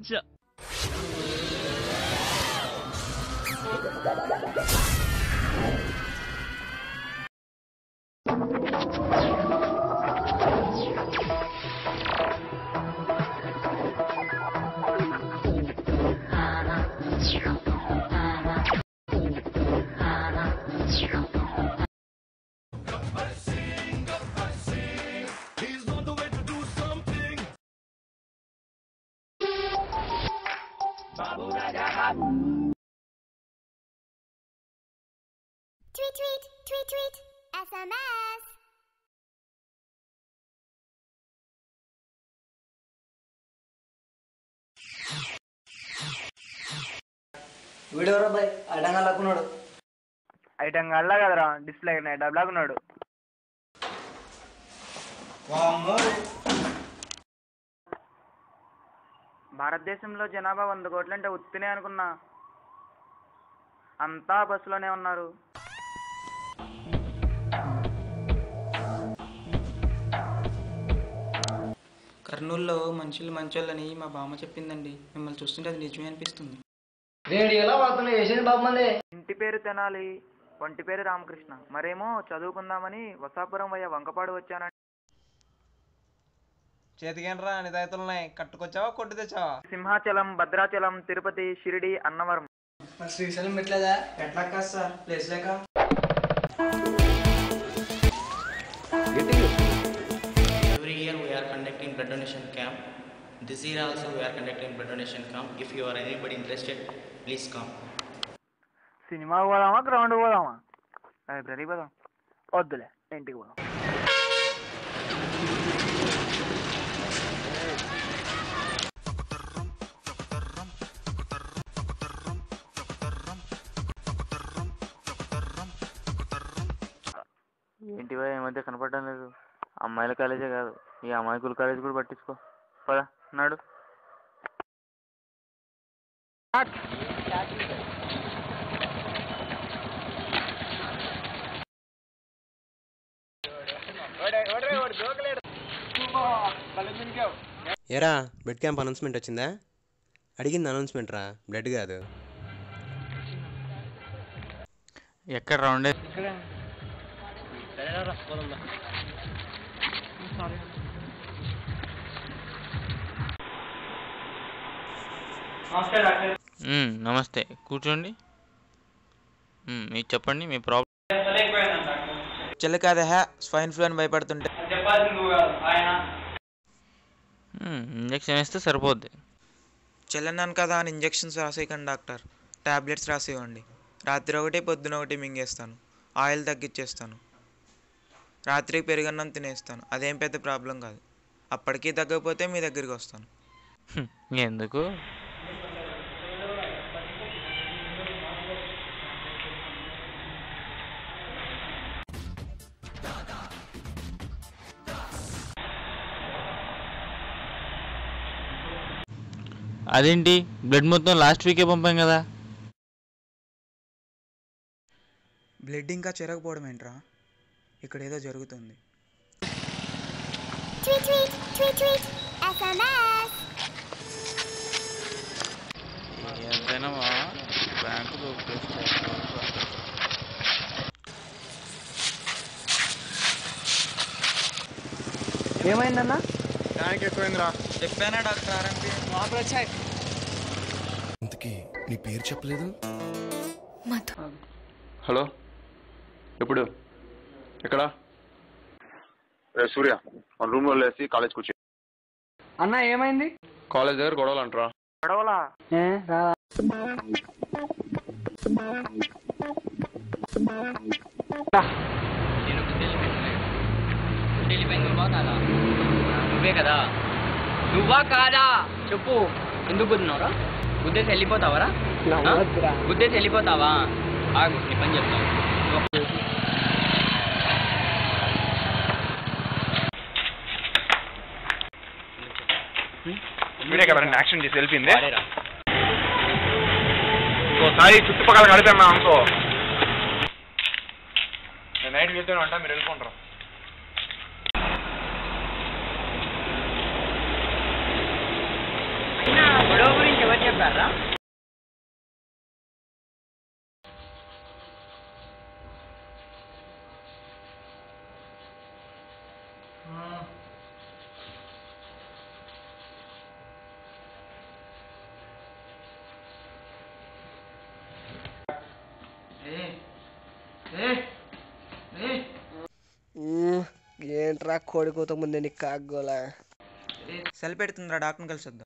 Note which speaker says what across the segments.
Speaker 1: వచ్చా
Speaker 2: Tweet, tweet, tweet, tweet. SMS.
Speaker 3: వీడెవరో బాయ్ అడంగా లక్కున్నాడు
Speaker 4: ఐటమ్ కల్లా కదరా డిస్ప్లే డబ్లాగా ఉన్నాడు భారతదేశంలో జనాభా వంద కోట్లంటే ఉత్తినే అనుకున్నా అంతా బస్సులోనే ఉన్నారు
Speaker 5: కర్నూలులో మనుషులు మంచోళ్ళని మా బామ్మ చెప్పిందండి మిమ్మల్ని చూస్తుంటే అది నిజమే అనిపిస్తుంది
Speaker 3: రేడియోలో వార్తలు వేసేది బాబు మంది
Speaker 4: ఇంటి పేరు తెనాలి ఒంటి పేరు రామకృష్ణ మరేమో చదువుకుందామని వసాపురం వయ్య వంకపాడు వచ్చానండి
Speaker 6: చేతికేంట్రా నిదాయితులున్నాయి కట్టుకొచ్చావా కొట్టు తెచ్చావా
Speaker 4: సింహాచలం భద్రాచలం తిరుపతి షిరిడి అన్నవరం
Speaker 3: మరి శ్రీశైలం పెట్టలేదా
Speaker 5: ఎట్లా కాదు సార్ ప్లేస్ లేక
Speaker 7: Every year we are conducting blood donation camp. This year also we are conducting blood donation camp. If you are anybody interested, please come.
Speaker 4: సినిమాకి పోదామా గ్రౌండ్ పోదామా లైబ్రరీ పోదాం వద్దులే ఇంటికి పోదాం ఏంటి భయ ఈ మధ్య కనపడడం లేదు అమ్మాయిల కాలేజే కాదు ఈ అమాయకుల కాలేజ్ కూడా పట్టించుకో పదా నాడు
Speaker 8: ఏరా బ్లడ్ క్యాంప్ అనౌన్స్మెంట్ వచ్చిందా అడిగింది అనౌన్స్మెంట్ రా బ్లడ్ కాదు
Speaker 1: ఎక్కడ రౌండ్ నమస్తే కూర్చోండి మ్మ్, మీరు చెప్పండి మీ ప్రాబ్లం
Speaker 5: చెల్లి కాదే హ్యా స్వైన్ ఫ్లూ అని భయపడుతుంటే
Speaker 1: ఇంజక్షన్ వేస్తే సరిపోద్ది
Speaker 5: చెల్లన్నాను కదా అని ఇంజెక్షన్స్ రాసేయకండి డాక్టర్ టాబ్లెట్స్ రాసివ్వండి రాత్రి ఒకటి పొద్దున ఒకటి మింగేస్తాను ఆయిల్ తగ్గించేస్తాను రాత్రికి పెరుగన్నం తినేస్తాను అదేం పెద్ద ప్రాబ్లం కాదు అప్పటికీ తగ్గకపోతే మీ దగ్గరికి వస్తాను
Speaker 1: హ్మ్, ఎందుకు అదేంటి బ్లడ్ మొత్తం లాస్ట్ వీకే పంపాం కదా
Speaker 5: బ్లడ్ ఇంకా చెరగపోవడం ఏంట్రా ఇక్కడ ఏదో జరుగుతుంది
Speaker 2: Tweet, tweet, tweet, tweet. SMS.
Speaker 1: ఎంతైనా బ్యాంకు
Speaker 4: ఏమైందన్నా
Speaker 5: చెప్పానా డాక్టర్ ఆర్ఎంపీ
Speaker 9: ఇంతకీ నీ పేరు చెప్పలేదు
Speaker 10: హలో ఎప్పుడు ఎక్కడ రే సూర్య మన రూమ్ లో లేసి కాలేజ్కి వచ్చి
Speaker 3: అన్న ఏమైంది
Speaker 10: కాలేజ్ దగ్గర గొడవలు అంటారా
Speaker 4: గొడవలా
Speaker 3: ఏ రాదా
Speaker 11: నువ్వే కదా నువ్వా కాదా చెప్పు ఎందుకు గుద్దినావురా గుద్దేసి వెళ్ళిపోతావరా ఆ? గుద్దేసి వెళ్ళిపోతావా ఆగు నీ పని చెప్తాను
Speaker 6: మీరే కదా యాక్షన్ చేసి వెళ్ళింది
Speaker 11: వాడేరా.
Speaker 6: ఇంకోసారి చుట్టుపక్కల కడితే అనుకో నేను నైట్ వెళ్తూనే ఉంటా మీరు వెళ్ళిపోంటారు
Speaker 11: గొడవ ఎవరు చెప్పారా
Speaker 3: ఏంట్రా కోడి కూత ముందే నీకు కాగ్గోలా
Speaker 5: సెల్ పెడుతుందిరా డాక్టర్ని కలిసి వద్దాం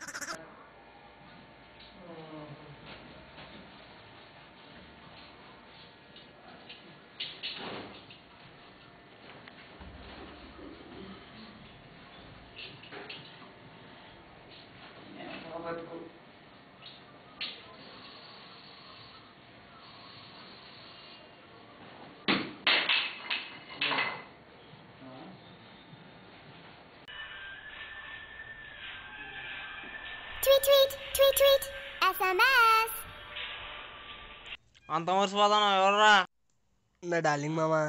Speaker 2: Tweet, tweet, tweet, tweet. SMS.
Speaker 3: అంత మర్చిపోతాను ఎవర్రా నా డార్లింగ్ మామా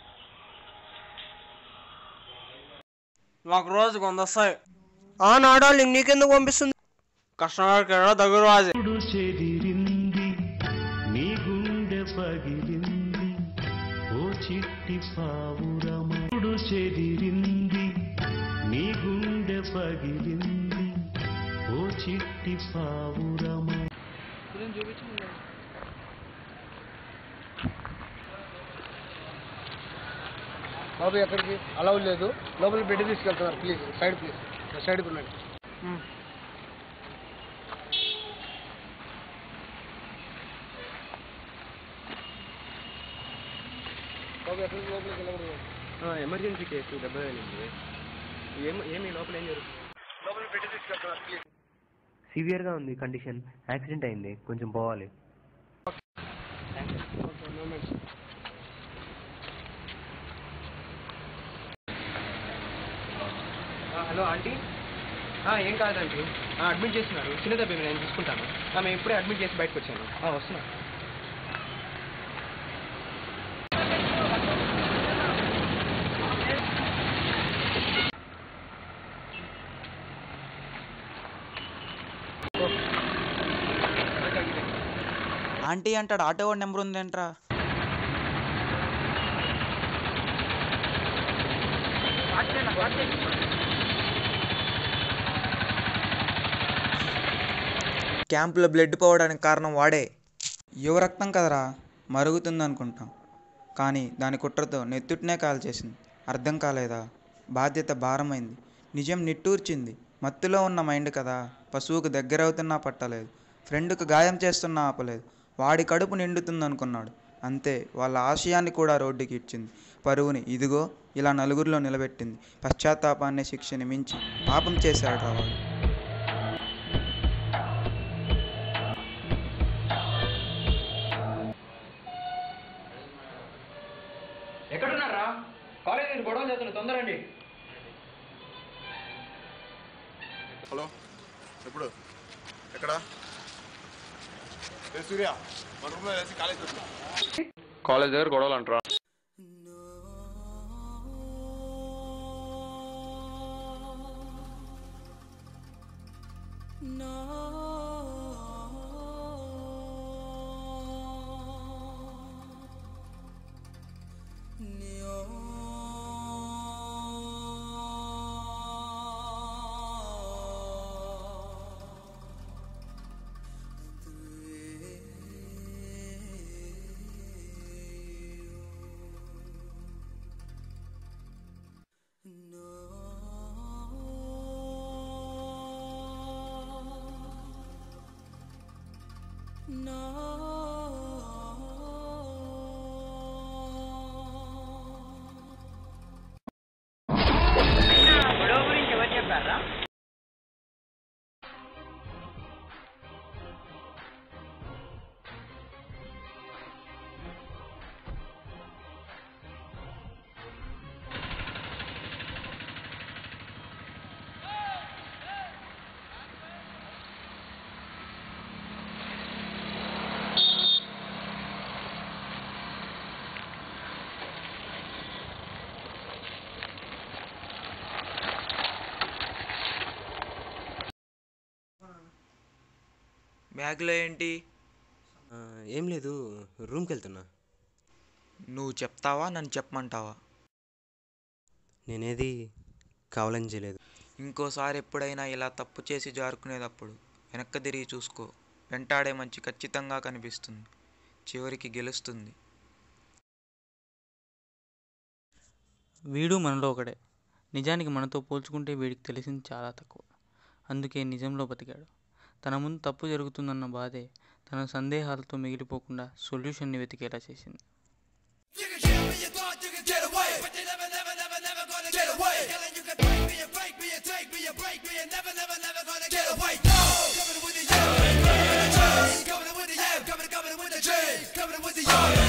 Speaker 3: ఒక రోజుకి వంద వస్తాయి ఆ నా డార్లింగ్ నీకెందుకు పంపిస్తుంది కస్టమర్కి ఎవరో దగ్గర రాజు
Speaker 12: చెదిరింది నీ గుండె పగిలింది ఓ చిట్టి పావురముడు చెదిరింది నీ గుండె పగిలింది ఓ చిట్టి పావురము
Speaker 3: బాబు ఎక్కడికి అలౌ లేదు లోపల బెడ్ తీసుకెళ్తున్నారు ప్లీజ్ సైడ్ ప్లీజ్ సైడ్కి ఉండండి బాబు ఎక్కడికి లోపలికి వెళ్ళకూడదు
Speaker 8: ఎమర్జెన్సీ కేసు దెబ్బ తగిలింది ఏం ఏమి లోపల ఏం జరుగుతుంది
Speaker 3: లోపల బెడ్ తీసుకెళ్తున్నారు ప్లీజ్
Speaker 8: సివియర్గా ఉంది కండిషన్ యాక్సిడెంట్ అయింది కొంచెం పోవాలి
Speaker 13: హలో ఆంటీ ఆ, ఏం కాదండి అడ్మిట్ చేస్తున్నారు చిన్న దెబ్బ ఏమి నేను చూసుకుంటాను ఆ, మేము ఇప్పుడే అడ్మిట్ చేసి బయటకు వచ్చాను ఆ, వస్తున్నా
Speaker 5: ఆంటీ అంటాడు ఆటో వాడి నెంబర్ ఉందేంట్రా క్యాంపులో బ్లడ్ పోవడానికి కారణం వాడే యువ రక్తం కదరా మరుగుతుంది అనుకుంటాం కానీ దాని కుట్రతో నెత్తుటినే కాల్చేసింది అర్థం కాలేదా బాధ్యత భారమైంది నిజం నిట్టూర్చింది మత్తులో ఉన్న మైండ్ కదా పశువుకు దగ్గరవుతున్నా పట్టలేదు ఫ్రెండ్కు గాయం చేస్తున్నా ఆపలేదు వాడి కడుపు నిండుతుంది అనుకున్నాడు అంతే వాళ్ళ ఆశయాన్ని కూడా రోడ్డుకి ఇచ్చింది పరువుని ఇదిగో ఇలా నలుగురిలో నిలబెట్టింది పశ్చాత్తాపాన్ని శిక్షని మించి పాపం చేశాడు రా వాడు
Speaker 13: ఎక్కడున్నారా కాలేజ్ నుంచి గొడవ చేస్తున్నా తొందరండి
Speaker 10: హలో ఎప్పుడు ఎక్కడ ఏ సూర్య మన రూమ్లో వేసి కాలేజ్ కాలేజ్ దగ్గర గొడవలు అంటారా
Speaker 11: గొడవ గురించి ఎవరు చెప్పారా
Speaker 5: బ్యాగ్లో ఏంటి
Speaker 8: ఆ, ఏం లేదు రూమ్కి వెళ్తున్నా
Speaker 5: నువ్వు చెప్తావా నన్ను చెప్పమంటావా
Speaker 8: నేనేది కావాలని చేయలేదు
Speaker 5: ఇంకోసారి ఎప్పుడైనా ఇలా తప్పు చేసి జారుకునేటప్పుడు వెనక్కి తిరిగి చూసుకో వెంటాడే మంచి ఖచ్చితంగా కనిపిస్తుంది చివరికి గెలుస్తుంది
Speaker 1: వీడు మనలో ఒకడే నిజానికి మనతో పోల్చుకుంటే వీడికి తెలిసింది చాలా తక్కువ అందుకే నిజంలో బతికాడు తన ముందు తప్పు జరుగుతుందన్న బాధే తన సందేహాలతో మిగిలిపోకుండా సొల్యూషన్ని వెతికేలా చేసింది
Speaker 14: Coming with the